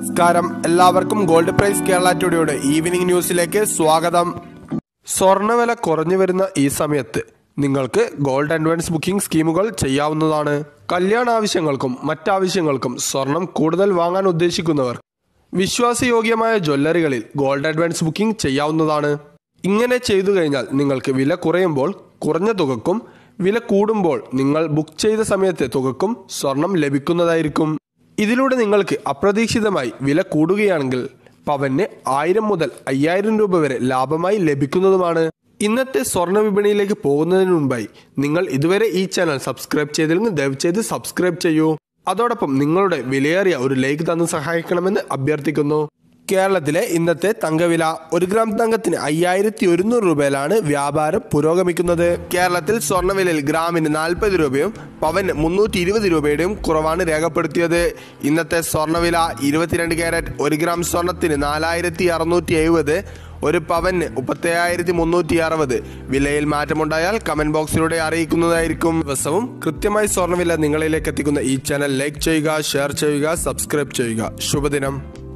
നമസ്കാരം എല്ലാവർക്കും gold price Kerala ടുഡേയുടെ ഈവനിംഗ് ന്യൂസിലേക്ക് സ്വാഗതം സ്വർണ്ണവില കുറഞ്ഞു വരുന്ന ഈ സമയത്ത് നിങ്ങൾക്ക് ഗോൾഡ് അഡ്വാൻസ് ബുക്കിംഗ് സ്കീമുകൾ ചെയ്യാവുന്നതാണ് കല്യാണ ആവശ്യങ്ങൾക്കും മറ്റാവശ്യങ്ങൾക്കും സ്വർണം കൂടുതൽ വാങ്ങാൻ ഉദ്ദേശിക്കുന്നവർ വിശ്വാസയോഗ്യമായ ജ്വല്ലറികളിൽ ഗോൾഡ് അഡ്വാൻസ് ബുക്കിംഗ് ചെയ്യാവുന്നതാണ് ഇങ്ങനെ ചെയ്തു കഴിഞ്ഞാൽ നിങ്ങൾക്ക് വില കുറയുമ്പോൾ കുറഞ്ഞ തുകക്കും വില കൂടുമ്പോൾ നിങ്ങൾ ബുക്ക് ചെയ്ത സമയത്തെ തുകക്കും സ്വർണം ലഭിക്കുന്നതായിരിക്കും ഇതിലൂടെ നിങ്ങൾക്ക് അപ്രതീക്ഷിതമായി വില കൂടുകയാണെങ്കിൽ പവന് ആയിരം മുതൽ അയ്യായിരം രൂപ വരെ ലാഭമായി ലഭിക്കുന്നതുമാണ് ഇന്നത്തെ സ്വർണ്ണ വിപണിയിലേക്ക് പോകുന്നതിന് മുമ്പായി നിങ്ങൾ ഇതുവരെ ഈ ചാനൽ സബ്സ്ക്രൈബ് ചെയ്തില്ലെങ്കിൽ ദയവ് ചെയ്ത് സബ്സ്ക്രൈബ് ചെയ്യൂ അതോടൊപ്പം നിങ്ങളുടെ വിലയേറിയ ഒരു ലൈക്ക് തന്ന് സഹായിക്കണമെന്ന് അഭ്യർത്ഥിക്കുന്നു കേരളത്തിലെ ഇന്നത്തെ തങ്കവില ഒരു ഗ്രാം തങ്കത്തിന് അയ്യായിരത്തി ഒരുന്നൂറ് രൂപയിലാണ് വ്യാപാരം പുരോഗമിക്കുന്നത് കേരളത്തിൽ സ്വർണ്ണവിലയിൽ ഗ്രാമിന് നാൽപ്പത് രൂപയും പവന് മുന്നൂറ്റി ഇരുപത് രൂപയുടെയും കുറവാണ് രേഖപ്പെടുത്തിയത് ഇന്നത്തെ സ്വർണ്ണവില ഇരുപത്തിരണ്ട് ക്യാരറ്റ് ഒരു ഗ്രാം സ്വർണത്തിന് നാലായിരത്തി അറുന്നൂറ്റി എഴുപത് ഒരു പവന് മുപ്പത്തേഴായിരത്തി മുന്നൂറ്റി അറുപത് വിലയിൽ മാറ്റമുണ്ടായാൽ കമന്റ് ബോക്സിലൂടെ അറിയിക്കുന്നതായിരിക്കും ദിവസവും കൃത്യമായി സ്വർണ്ണവില നിങ്ങളിലേക്ക് എത്തിക്കുന്ന ഈ ചാനൽ ലൈക്ക് ചെയ്യുക ഷെയർ ചെയ്യുക സബ്സ്ക്രൈബ് ചെയ്യുക ശുഭദിനം